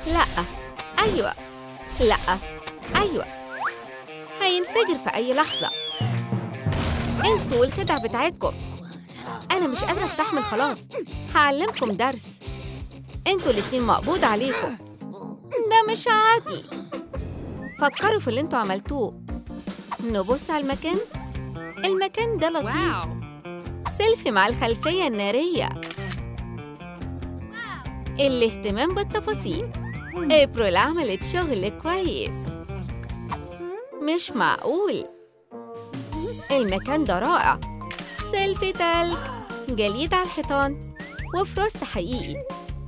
لا أيوة لا أيوة هينفجر في أي لحظة انتوا والخدع بتاعتكم أنا مش قادرة أستحمل خلاص هعلمكم درس انتوا الاتنين مقبوض عليكم ده مش عادل فكروا في اللي انتوا عملتوه نبص على المكان المكان ده لطيف سيلفي مع الخلفية النارية الاهتمام بالتفاصيل ابريل عملت شغل كويس مش معقول المكان ده رائع سيلفي تلج جليد على الحيطان وفروست حقيقي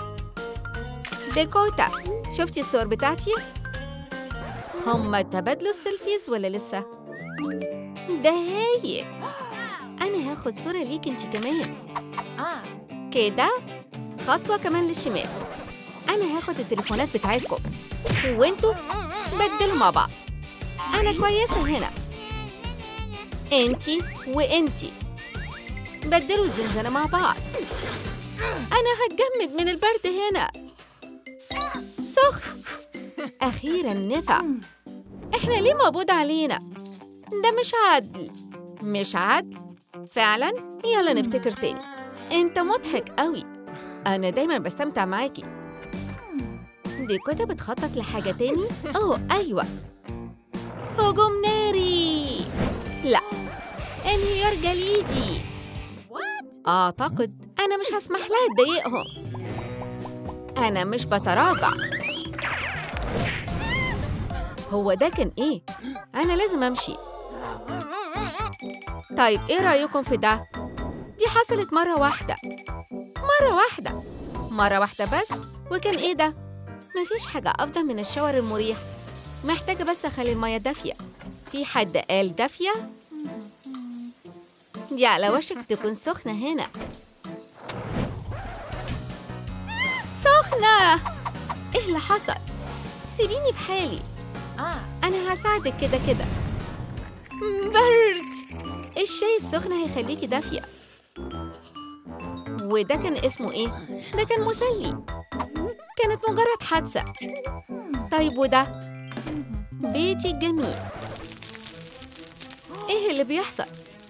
ديكوتا شفتي الصور بتاعتي؟ هما تبادلوا السيلفيز ولا لسه؟ ده هايل أنا هاخد صورة ليك انتي كمان كده خطوة كمان للشمال أنا هاخد التليفونات بتاعتكم وانتوا بدلوا مع بعض أنا كويسة هنا انتي وانتي بدلوا الزنزانة مع بعض أنا هتجمد من البرد هنا سخن أخيرا نفع إحنا ليه مقبوض علينا؟ ده مش عدل مش عدل؟ فعلا؟ يلا نفتكر تاني أنت مضحك قوي أنا دايما بستمتع معاكي دي كده بتخطط لحاجة تاني؟ أوه أيوة هجوم ناري لا انهيار جليدي أعتقد أنا مش هسمح لها تضايقهم أنا مش بتراجع هو ده كان إيه؟ أنا لازم أمشي طيب إيه رأيكم في ده؟ دي حصلت مرة واحدة مرة واحدة مرة واحدة بس وكان إيه ده؟ مفيش حاجة أفضل من الشاور المريح محتاجة بس أخلي المية دافية في حد قال دافية؟ دي على وشك تكون سخنة هنا سخنة إيه اللي حصل؟ سيبيني بحالي أنا هساعدك كده كده برد الشاي السخن هيخليكي دافية وده كان اسمه إيه؟ ده كان مسلي كانت مجرد حادثة طيب وده؟ بيتي الجميل إيه اللي بيحصل؟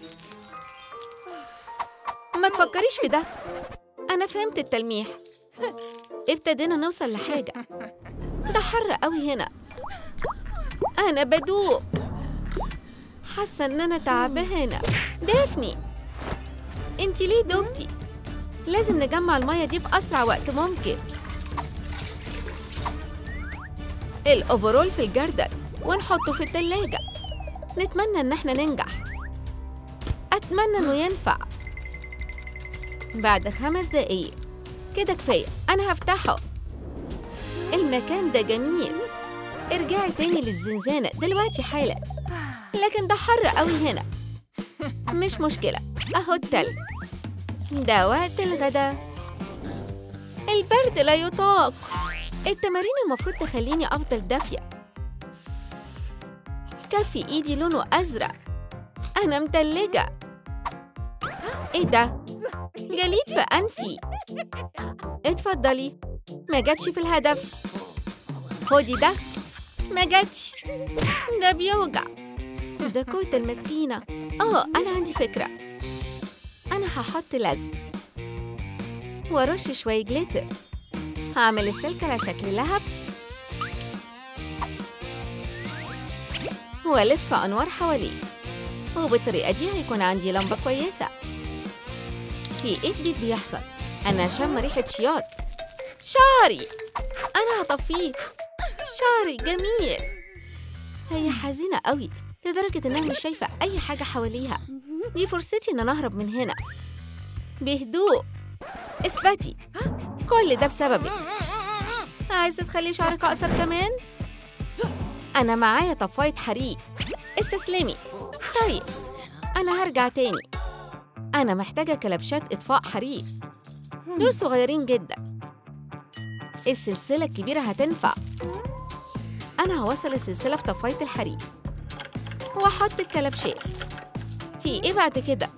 ما تفكريش في ده أنا فهمت التلميح ابتدينا نوصل لحاجة ده حر قوي هنا أنا بدوق حاسة إن أنا تعبانة دافني انتي ليه دوبتي؟ لازم نجمع المية دي في أسرع وقت ممكن الأوفرول في الجردل ونحطه في التلاجة نتمنى إن احنا ننجح أتمنى إنه ينفع بعد خمس دقايق كده كفاية أنا هفتحه المكان ده جميل ارجعي تاني للزنزانة دلوقتي حالا لكن ده حر قوي هنا مش مشكلة أهو التلج ده وقت الغدا البرد لا يطاق التمارين المفروض تخليني أفضل دافية كفي إيدي لونه أزرق أنا متلجة إيه ده؟ جليد في أنفي اتفضلي ما جاتش في الهدف خدي ده ما جاتش ده بيوجع ده كوت المسكينة اه أنا عندي فكرة أنا هحط لزق وأرش شوية جليتر هعمل السلك على شكل لهب وألف أنوار حواليه وبالطريقة دي هيكون عندي لمبة كويسة في إيه جديد بيحصل؟ أنا شم ريحة شياط شعري أنا هطفيه شعري جميل هي حزينة قوي لدرجة إنها مش شايفة أي حاجة حواليها دي فرصتي إن أنا أهرب من هنا بهدوء اثبتي كل ده بسببك عايزة تخلي شعرك أقصر كمان؟ أنا معايا طفاية حريق استسلمي طيب أنا هرجع تاني أنا محتاجة كلبشات إطفاء حريق دول صغيرين جدا السلسلة الكبيرة هتنفع أنا هوصل السلسلة في طفاية الحريق وأحط الكلبشات في إيه بعد كده؟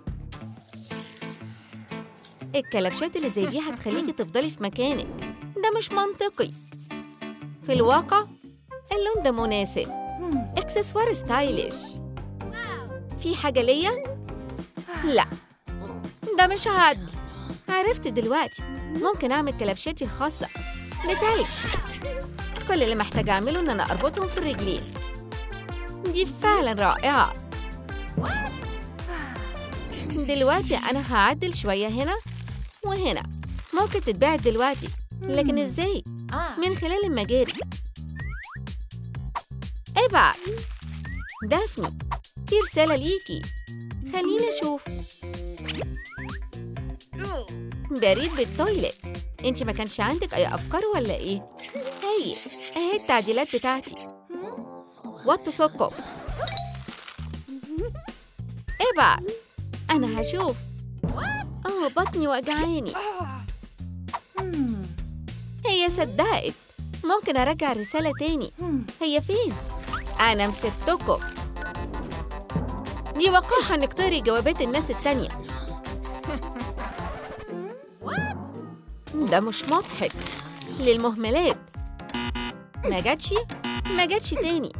الكلبشات اللي زي دي هتخليكي تفضلي في مكانك ده مش منطقي في الواقع اللون ده مناسب اكسسوار ستايليش في حاجة ليا؟ لا ده مش عادي عرفت دلوقتي ممكن أعمل كلبشتي الخاصة بتلج كل اللي محتاجة أعمله إن أنا أربطهم في الرجلين دي فعلا رائعة دلوقتي أنا هعدل شوية هنا وهنا ممكن تتباع دلوقتي لكن إزاي؟ من خلال المجاري ابعت دافني في رسالة ليكي خليني أشوف بريد بالتويلت انت ما كانش عندك اي افكار ولا ايه هي اهي التعديلات بتاعتي وطوا سكم ابعت انا هشوف اه بطني وجعاني هي صدقت ممكن ارجع الرسالة تاني هي فين انا مسبتكم دي وقاحة انك تقري جوابات الناس التانية ده مش مضحك للمهملات ما جاتش ما جاتش تاني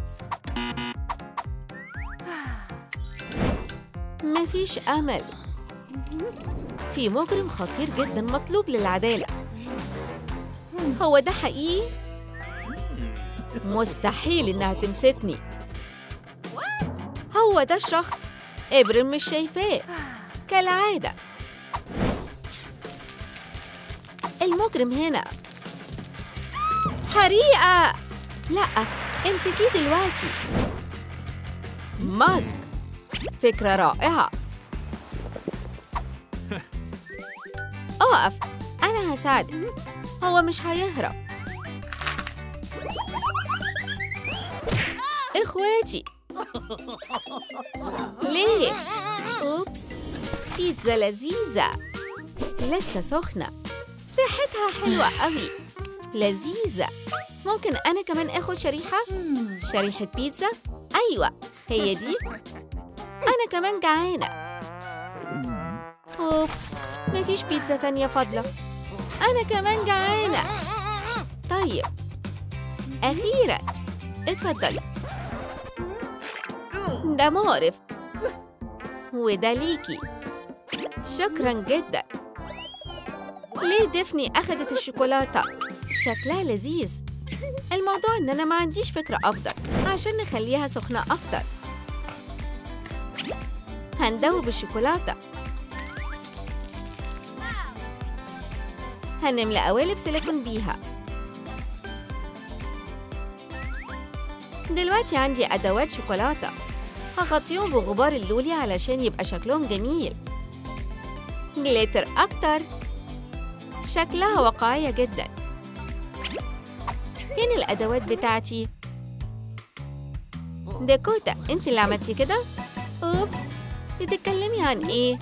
مفيش أمل في مجرم خطير جدا مطلوب للعدالة هو ده حقيقي؟ مستحيل إنها تمسكني هو ده الشخص إبرم مش شايفاه كالعادة المجرم هنا حريقة لا امسكيه دلوقتي ماسك فكرة رائعة اقف أنا هساعدك هو مش هيهرب إخواتي ليه؟ أوبس بيتزا لذيذة لسه سخنة ريحتها حلوة قوي لذيذة ممكن أنا كمان آخد شريحة؟ شريحة بيتزا؟ أيوة هي دي أنا كمان جعانة أوبس مفيش بيتزا تانية فاضلة أنا كمان جعانة طيب أخيرا اتفضلي ده مقرف وده ليكي شكرا جدا ليه دفني أخدت الشوكولاتة؟ شكلها لذيذ الموضوع إن أنا ما عنديش فكرة أفضل عشان نخليها سخنة أكتر هندوب الشوكولاتة هنملى قوالب سيليكون بيها دلوقتي عندي أدوات شوكولاتة هغطيهم بغبار اللولي علشان يبقى شكلهم جميل جليتر أكتر شكلها واقعية جدا فين الأدوات بتاعتي؟ داكوتا انت اللي عملتي كده؟ أوبس بتتكلمي عن ايه؟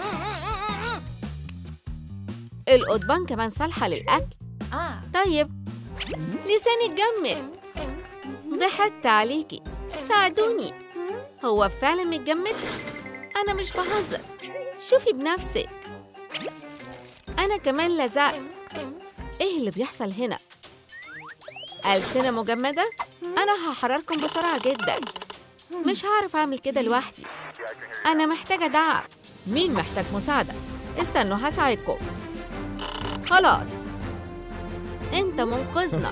القضبان كمان صالحة للأكل طيب لساني اتجمد ضحكت عليكي ساعدوني هو فعلا متجمد؟ أنا مش بهزر شوفي بنفسك أنا كمان لزقت إيه اللي بيحصل هنا؟ ألسنة مجمدة؟ أنا هحرركم بسرعة جدا مش هعرف أعمل كده لوحدي أنا محتاجة دعم مين محتاج مساعدة؟ استنوا هساعدكم خلاص أنت منقذنا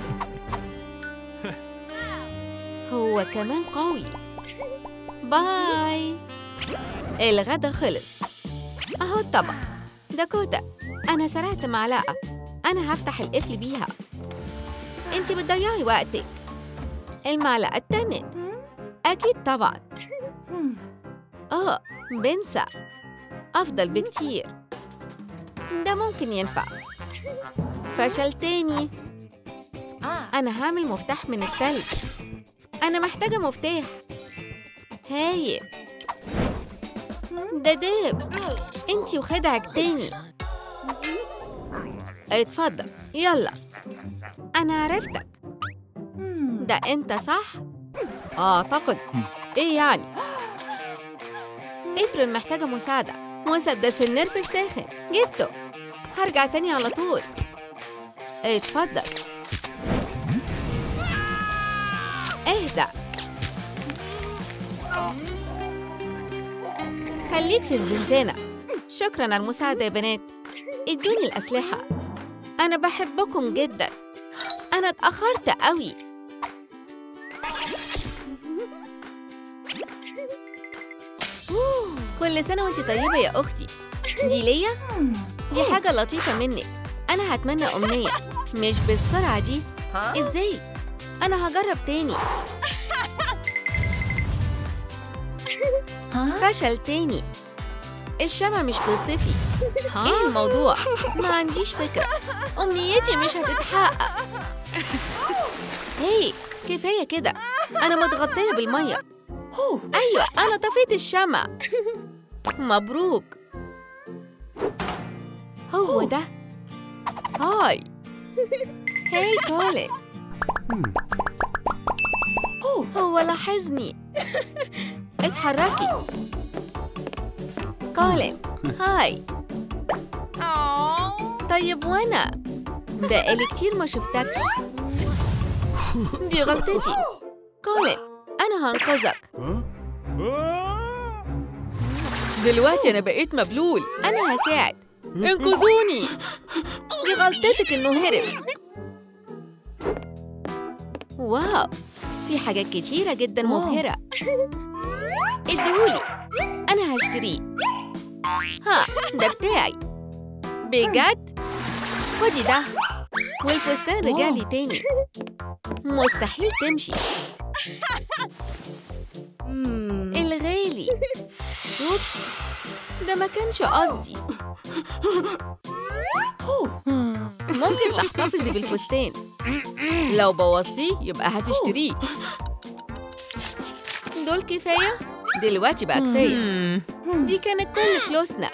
هو كمان قوي باي الغدا خلص أهو الطبق داكوتا أنا سرقت معلقة أنا هفتح القفل بيها أنتي بتضيعي وقتك المعلقة اتنت أكيد طبعا آه بنسى أفضل بكتير ده ممكن ينفع فشل تاني أنا هعمل مفتاح من التلج أنا محتاجة مفتاح هايل ده داب انتي وخدعك تاني اتفضل يلا أنا عرفتك ده أنت صح؟ أعتقد إيه يعني؟ إبرن محتاجة مساعدة مسدس النرف الساخن جبته هرجع تاني على طول اتفضل ده خليك في الزنزانة شكرا على المساعدة يا بنات ادوني الأسلحة أنا بحبكم جدا أنا اتأخرت قوي كل سنة وانت طيبة يا أختي دي ليا؟ دي حاجة لطيفة منك أنا هتمنى أمنية مش بالسرعة دي إزاي؟ أنا هجرب تاني فشل تاني الشمعة مش بتطفي ايه الموضوع؟ ما عنديش فكرة أمنيتي مش هتتحقق هي كفاية كده أنا متغطية بالمية أيوة أنا طفيت الشمع مبروك هو ده هاي هاي كولين هو لاحظني اتحركي كولين هاي طيب وانا بقالي كتير ما شفتكش دي غلطتي كولين انا هنقذك دلوقتي انا بقيت مبلول انا هساعد انقذوني دي غلطتك انه هرب واو في حاجات كتيرة جدا مبهرة اديهولي انا هشتريه ها ده بتاعي بجد خدي ده والفستان رجالي تاني مستحيل تمشي الغالي اوبس ده ما كانش قصدي ممكن تحتفظي بالفستان لو بوظتيه يبقى هتشتريه دول كفاية؟ دلوقتي بقى كفاية دي كانت كل فلوسنا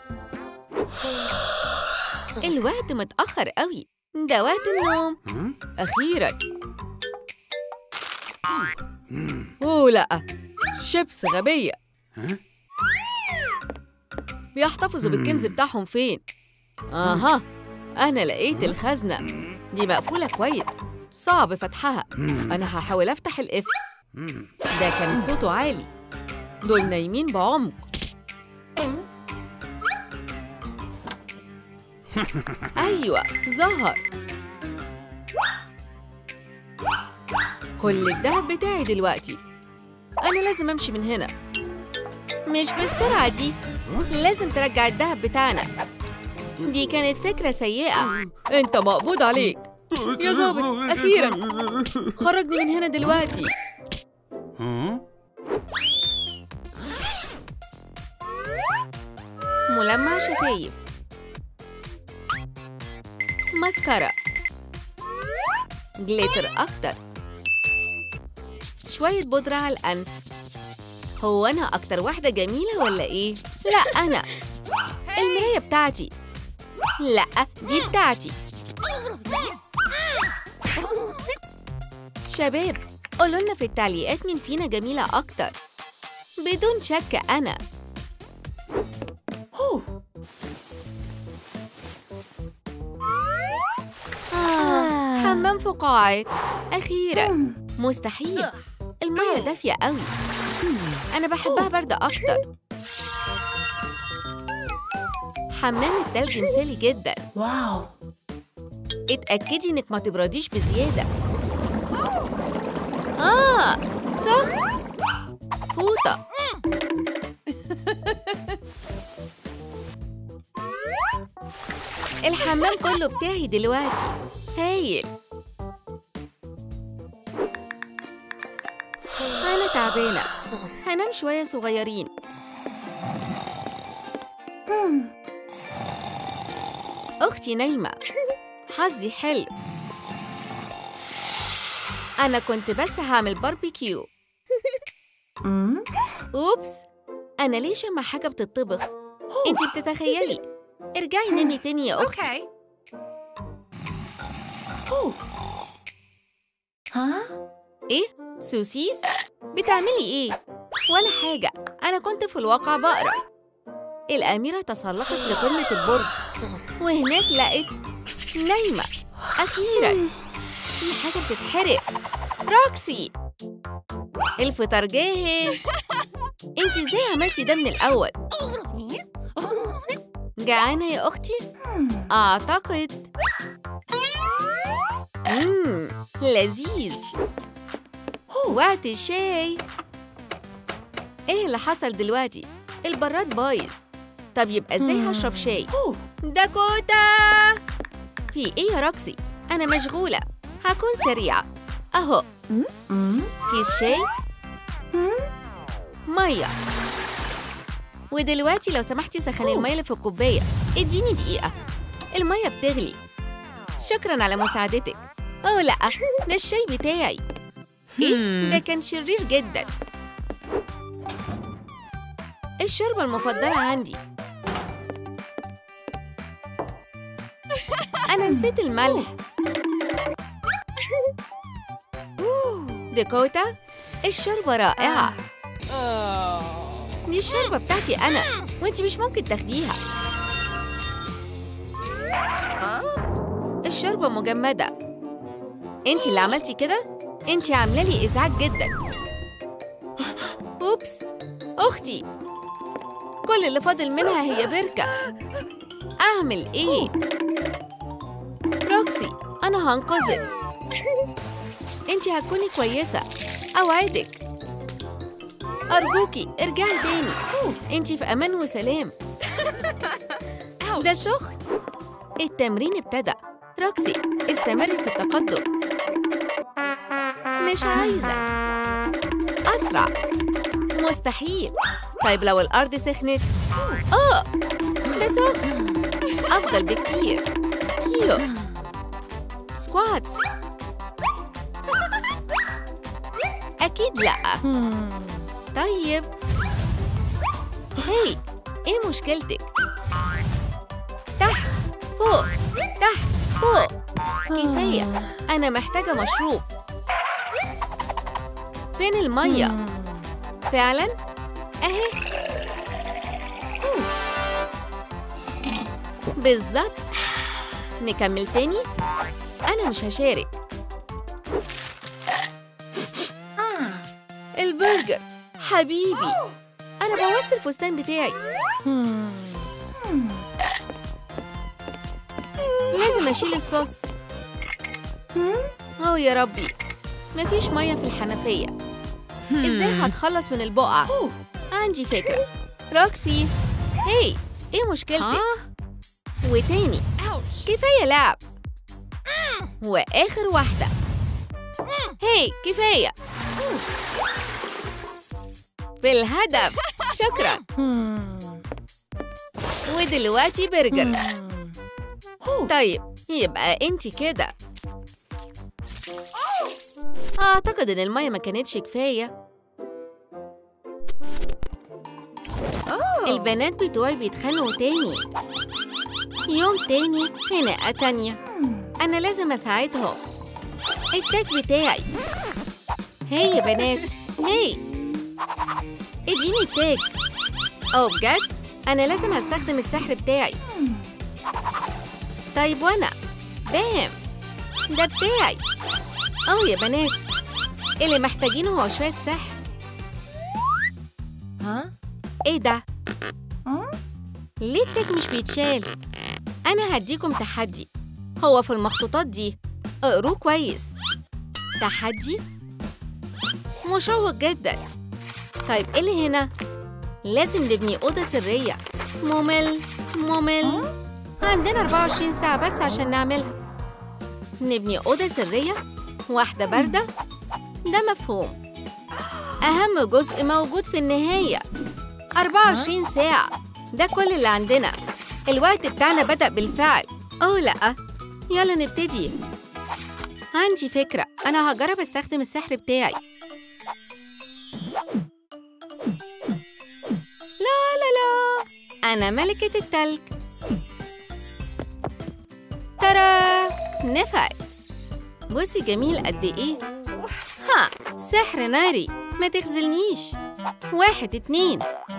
الوقت متأخر قوي ده وقت النوم أخيرا أوه لأ شيبس غبية بيحتفظوا بالكنز بتاعهم فين؟ أها أنا لقيت الخزنة دي مقفولة كويس صعب فتحها أنا هحاول أفتح القفل ده كان صوته عالي دول نايمين بعمق أيوة ظهر كل الدهب بتاعي دلوقتي أنا لازم أمشي من هنا مش بالسرعة دي لازم ترجع الدهب بتاعنا دي كانت فكرة سيئة أنت مقبوض عليك يا ظابط أخيرا خرجني من هنا دلوقتي ملمع شفايف ماسكارا جليتر أخضر شوية بودرة على الأنف هو أنا أكتر واحدة جميلة ولا إيه؟ لا أنا المراية بتاعتي لا دي بتاعتي شباب قولوا لنا في التعليقات مين فينا جميلة أكتر بدون شك أنا آه، حمام فقاعات أخيرا مستحيل المية دافية قوي أنا بحبها باردة أكتر حمام التلج مثالي جدا واو اتأكدي إنك ما تبرديش بزيادة آه سخن فوطة الحمام كله بتاعي دلوقتي هايل أنا تعبانة هنام شوية صغيرين أختي نايمة حظي حلو أنا كنت بس هعمل باربيكيو أمم أوبس أنا ليه شم حاجة بتطبخ؟ أنتي بتتخيلي ارجعي نامي تاني يا أختي أوه. ها إيه؟ سوسيس؟ بتعملي إيه؟ ولا حاجة أنا كنت في الواقع بقرا الأميرة تسلقت لقمة البرج وهناك لقيت نايمة أخيراً في حاجة بتتحرق روكسي الفطار جاهز انت ازاي عملتي ده من الاول جعانه يا اختي اعتقد مم. لذيذ وقت الشاي ايه اللي حصل دلوقتي البراد بايظ طب يبقى ازاي هشرب شاي داكوتا في ايه يا روكسي انا مشغوله هكون سريعه اهو مم. كيس شاي ميه ودلوقتي لو سمحتي سخني الميه اللي في الكوبايه اديني دقيقه الميه بتغلي شكرا على مساعدتك اوه لا ده الشاي بتاعي ايه ده كان شرير جدا الشوربه المفضله عندي انا نسيت الملح ديكوتا الشوربه رائعه دي الشوربه بتاعتي انا وانتي مش ممكن تاخديها الشوربه مجمده انتي اللي عملتي كده انتي عامله لي ازعاج جدا اوبس اختي كل اللي فاضل منها هي بركه اعمل ايه روكسي انا هنقذك انتي هتكوني كويسه اوعدك ارجوكي ارجعي تاني انتي في امان وسلام ده سخن التمرين ابتدى روكسي استمري في التقدم مش عايزة أسرع مستحيل طيب لو الأرض سخنت آه ده سخن أفضل بكتير يو سكواتس أكيد لأ طيب هاي إيه مشكلتك؟ تحت فوق تحت فوق كفاية أنا محتاجة مشروب فين المية؟ فعلا؟ أهي بالظبط نكمل تاني؟ أنا مش هشارك البرجر حبيبي أنا بوظت الفستان بتاعي لازم أشيل الصوص أوه يا ربي مفيش مية في الحنفية إزاي هتخلص من البقع؟ عندي فكرة روكسي هاي إيه مشكلتك؟ وتاني كفاية لعب وآخر واحدة هاي كفاية في الهدف شكرا ودلوقتي برجر طيب يبقى انتي كده أعتقد إن المية ما كانتش كفاية البنات بتوعي بيتخانقوا تاني يوم تاني خناقة تانية أنا لازم أساعدهم التاج بتاعي هاي يا بنات هاي اديني التاج أو بجد أنا لازم هستخدم السحر بتاعي طيب وأنا بام ده بتاعي أو يا بنات اللي محتاجينه هو شوية سحر ها؟ إيه ده؟ مم؟ ليه التاج مش بيتشال؟ أنا هديكم تحدي هو في المخطوطات دي اقروه كويس تحدي؟ مشوق جدا طيب إيه اللي هنا؟ لازم نبني أوضة سرية ممل ممل عندنا 24 ساعة بس عشان نعملها نبني أوضة سرية واحدة باردة ده مفهوم أهم جزء موجود في النهاية 24 ساعة ده كل اللي عندنا الوقت بتاعنا بدأ بالفعل أوه لأ يلا نبتدي عندي فكرة أنا هجرب أستخدم السحر بتاعي لا لا لا أنا ملكة التلج ترى نفع بصي جميل قد إيه ها سحر ناري ما تخزلنيش واحد اتنين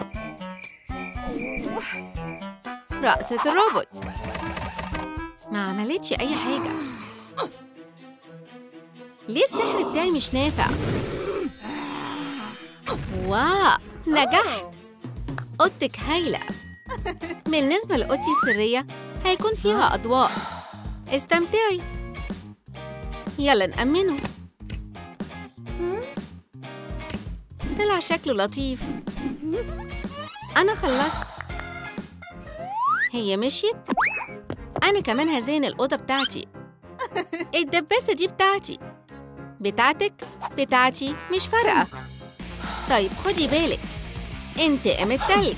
رقصة الروبوت ما عملتش أي حاجة ليه السحر بتاعي مش نافع؟ واو نجحت أوضتك هايلة بالنسبة لأوضتي السرية هيكون فيها أضواء استمتعي يلا نأمنه طلع شكله لطيف أنا خلصت هي مشيت أنا كمان هزين الأوضة بتاعتي الدباسة دي بتاعتي بتاعتك بتاعتي مش فارقة طيب خدي بالك انتقم التلج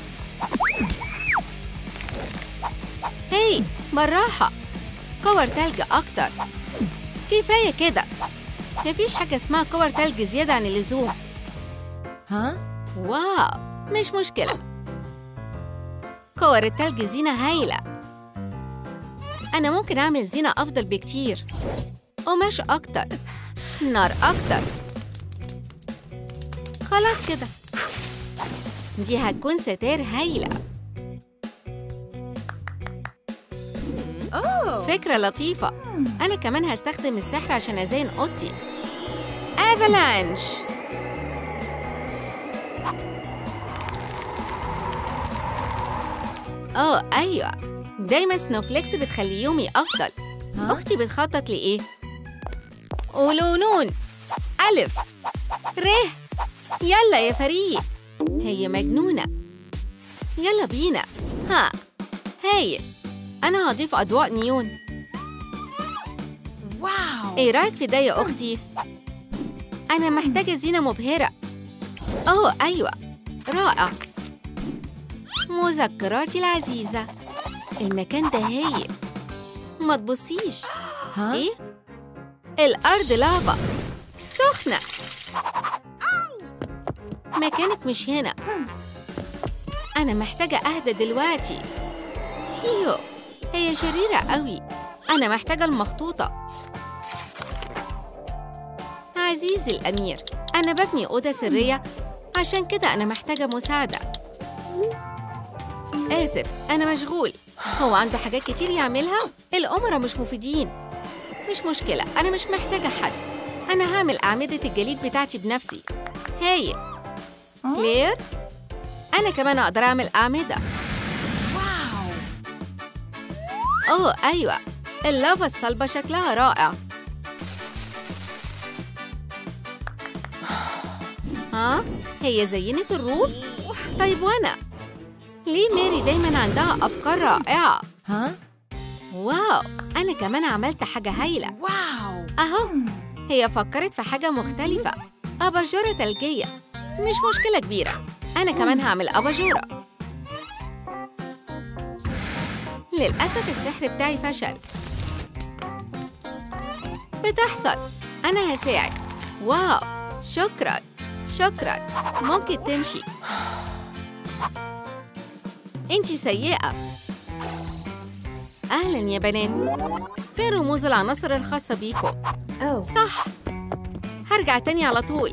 هي بالراحة كور تلج أكتر كفاية كده مفيش حاجة اسمها كور تلج زيادة عن اللزوم ها واو مش مشكلة كور التلج زينة هايلة أنا ممكن أعمل زينة أفضل بكتير قماش أكتر نار أكتر خلاص كده دي هتكون ستار هايلة فكرة لطيفة أنا كمان هستخدم السحر عشان أزين أوضتي افالانش اه ايوه دايما سنوفليكس بتخلي يومي افضل ها؟ اختي بتخطط لايه قولوا نون الف ر يلا يا فريق هي مجنونه يلا بينا ها هاي انا هضيف اضواء نيون واو ايه رايك في ده يا اختي انا محتاجه زينه مبهره اوه ايوه رائع مذكراتي العزيزه المكان ده هايل ما تبصيش ها ايه الارض لافا سخنه مكانك مش هنا انا محتاجه اهدى دلوقتي هيو هي شريره قوي انا محتاجه المخطوطه عزيزي الامير انا ببني اوضه سريه عشان كده انا محتاجه مساعده اسف انا مشغول هو عنده حاجات كتير يعملها الأمراء مش مفيدين مش مشكلة أنا مش محتاجة حد أنا هعمل أعمدة الجليد بتاعتي بنفسي هاي كلير أنا كمان أقدر أعمل أعمدة واو أوه أيوة اللافا الصلبة شكلها رائع ها هي زينت الروف طيب وأنا ليه ماري دايما عندها أفكار رائعة ها واو أنا كمان عملت حاجة هايلة واو أهو هي فكرت في حاجة مختلفة أباجورة ثلجية مش مشكلة كبيرة أنا كمان هعمل أباجورة للأسف السحر بتاعي فشل بتحصل أنا هساعد واو شكرا شكرا ممكن تمشي انتي سيئة أهلا يا بنات فين رموز العناصر الخاصة بيكم؟ أوه صح هرجع تاني على طول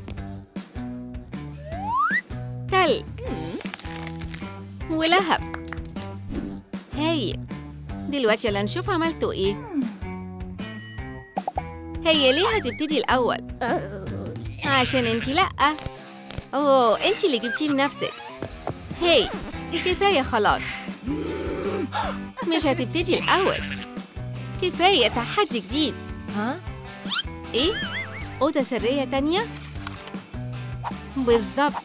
تلج ولهب هاي دلوقتي يلا نشوف عملتوا ايه هي ليه هتبتدي الأول؟ عشان انتي لأ اوه انتي اللي جبتيه لنفسك هاي كفاية خلاص مش هتبتدي الأول كفاية تحدي جديد ها إيه؟ أوضة سرية تانية؟ بالظبط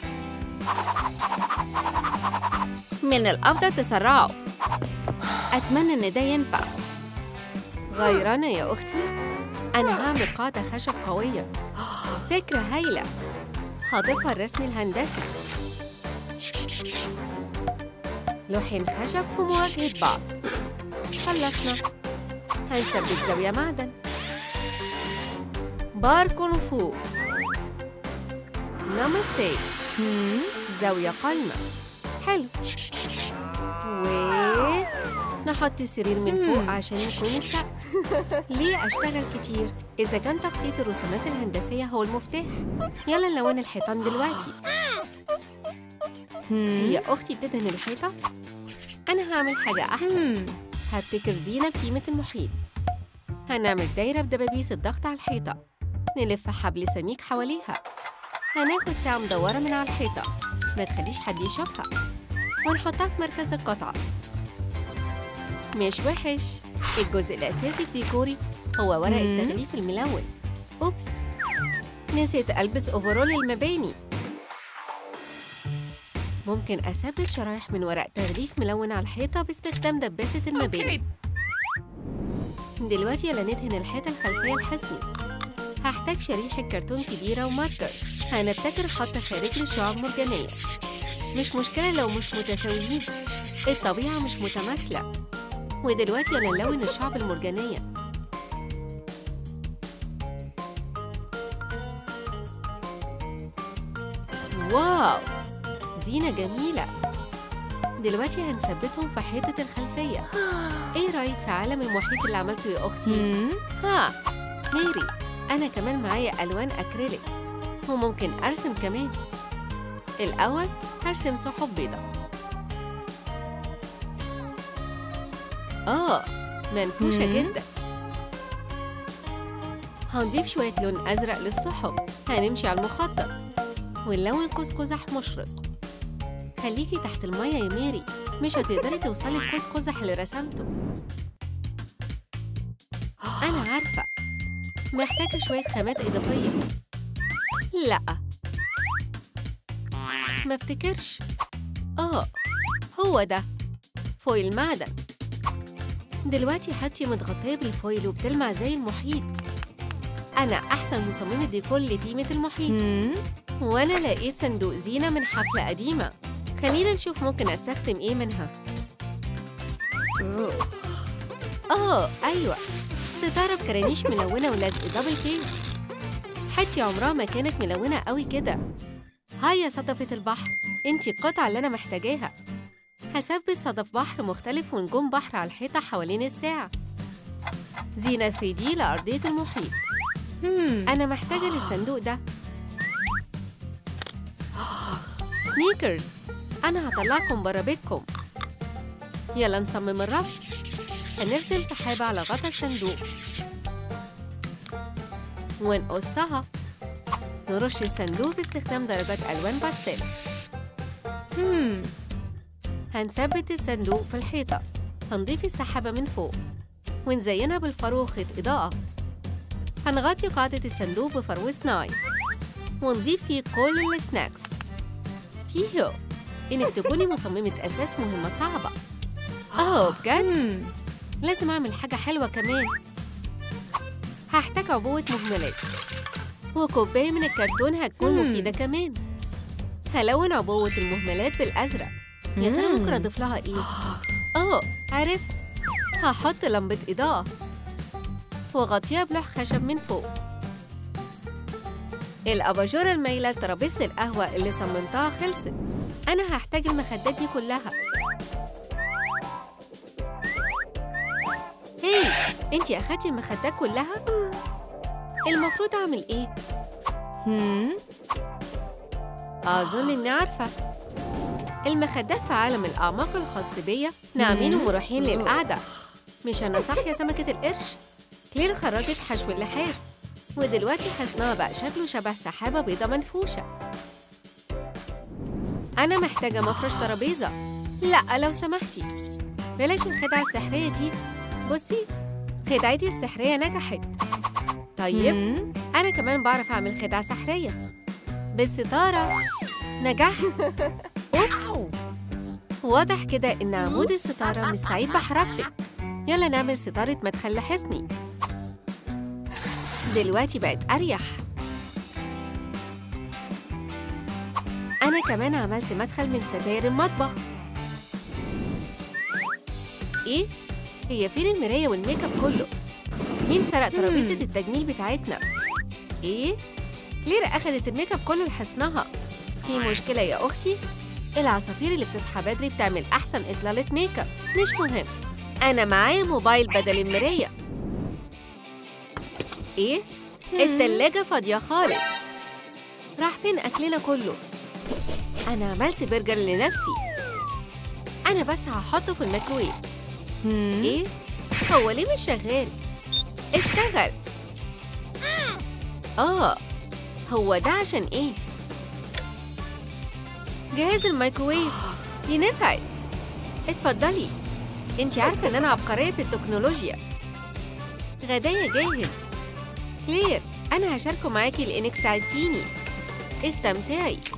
من الأفضل تسرعوا أتمنى إن ده ينفع غيرانة يا أختي أنا هعمل قاعدة خشب قوية فكرة هايلة هضيفها الرسم الهندسي لوحين خشب في مواجهة بعض خلصنا هنثبت زاوية معدن بار كونغ فو نامستي هم زاوية قايمة حلو و نحط السرير من فوق عشان يكون السقف ليه أشتغل كتير؟ إذا كان تخطيط الرسومات الهندسية هو المفتاح يلا نلون الحيطان دلوقتي هي أختي بتدهن الحيطة؟ أنا هعمل حاجة أحسن هم هبتكر زينة بقيمة المحيط هنعمل دايرة بدبابيس الضغط على الحيطة نلف حبل سميك حواليها هناخد ساعة مدورة من على الحيطة ما تخليش حد يشوفها ونحطها في مركز القطعة مش وحش الجزء الأساسي في ديكوري هو ورق مم. التغليف الملون أوبس نسيت ألبس أوفرول المباني ممكن أثبت شرايح من ورق تغليف ملون على الحيطة باستخدام دباسة المباني دلوقتي يلا ندهن الحيطة الخلفية الحصني هحتاج شريحة كرتون كبيرة وماركر هنبتكر خط خارجي لشعاب مرجانية مش مشكلة لو مش متساويين الطبيعة مش متماثلة ودلوقتي يلا نلون الشعب المرجانية واو زينة جميلة دلوقتي هنثبتهم في حيطة الخلفية ايه رأيك في عالم المحيط اللي عملته يا أختي؟ مم. ها ميري أنا كمان معايا ألوان أكريليك وممكن أرسم كمان الأول هرسم سحب بيضة آه منفوشة مم. جدا هنضيف شوية لون أزرق للسحب هنمشي على المخطط ونلون قوس قزح مشرق خليكي تحت المية يا ميري مش هتقدري توصلي لقوس قزح اللي رسمته أنا عارفة محتاجة شوية خامات إضافية لأ ما افتكرش آه هو ده فويل معدن دلوقتي حطي متغطية بالفويل وبتلمع زي المحيط أنا أحسن مصممة ديكور لتيمة المحيط مم. وأنا لقيت صندوق زينة من حفلة قديمة خلينا نشوف ممكن أستخدم إيه منها آه أيوة ستارة بكرانيش ملونة ولزق دبل كيس حتي عمرها ما كانت ملونة قوي كده هاي يا صدفة البحر انتي القطعة اللي أنا محتاجاها هثبت صدف بحر مختلف ونجوم بحر على الحيطة حوالين الساعة زينة 3D لأرضية المحيط مم. أنا محتاجة للصندوق ده سنيكرز أنا هطلعكم برا بيتكم يلا نصمم الرف هنرسم سحابة على غطا الصندوق ونقصها نرش الصندوق باستخدام درجات ألوان باستيل مم. هنثبت الصندوق في الحيطة هنضيف السحابة من فوق ونزينها بالفرو خيط إضاءة هنغطي قاعدة الصندوق بفرو صناعي ونضيف فيه كل السناكس هيهو إنك تكوني مصممة أساس مهمة صعبة أوه بجد مم. لازم أعمل حاجة حلوة كمان هحتاج عبوة مهملات وكوباية من الكرتون هتكون مم. مفيدة كمان هلون عبوة المهملات بالأزرق يا ترى ممكن مم. أضيف لها إيه؟ آه عرفت هحط لمبة إضاءة وأغطيها بلوح خشب من فوق الأباجورة المايلة لترابيزة القهوة اللي صممتها خلصت أنا هحتاج المخدات دي كلها هاي انتي أخدتي المخدات كلها؟ المفروض أعمل إيه؟ مم. أظن إني عارفة المخدات في عالم الأعماق الخاص بيا ناعمين مم. ومريحين للقعدة مش أنا صح يا سمكة القرش؟ كلير خرجت حشو اللحاف ودلوقتي حصنها بقى شكله شبه سحابة بيضة منفوشة أنا محتاجة مفرش ترابيزة لأ لو سمحتي بلاش الخدعة السحرية دي بصي خدعتي السحرية نجحت طيب مم. أنا كمان بعرف أعمل خدعة سحرية بالستارة نجحت أوبس واضح كده إن عمود الستارة مش سعيد بحركتك يلا نعمل ستارة مدخل لحصني دلوقتي بقت أريح أنا كمان عملت مدخل من ستاير المطبخ إيه؟ هي فين المراية والميك اب كله؟ مين سرق ترابيزة مم. التجميل بتاعتنا؟ إيه؟ ليرا أخدت الميك اب كله لحصنها في مشكلة يا أختي؟ العصافير اللي بتصحى بدري بتعمل أحسن إطلالة ميك اب مش مهم أنا معايا موبايل بدل المراية إيه؟ التلاجة فاضية خالص راح فين أكلنا كله؟ أنا عملت برجر لنفسي أنا بس هحطه في الميكرويف مم. إيه؟ هو ليه مش شغال؟ اشتغل آه هو ده عشان إيه؟ جهاز الميكروويف دي نفعت اتفضلي انت عارفة ان انا عبقرية في التكنولوجيا غدايا جاهز كلير انا هشاركه معاكي لانك ساعدتيني استمتعي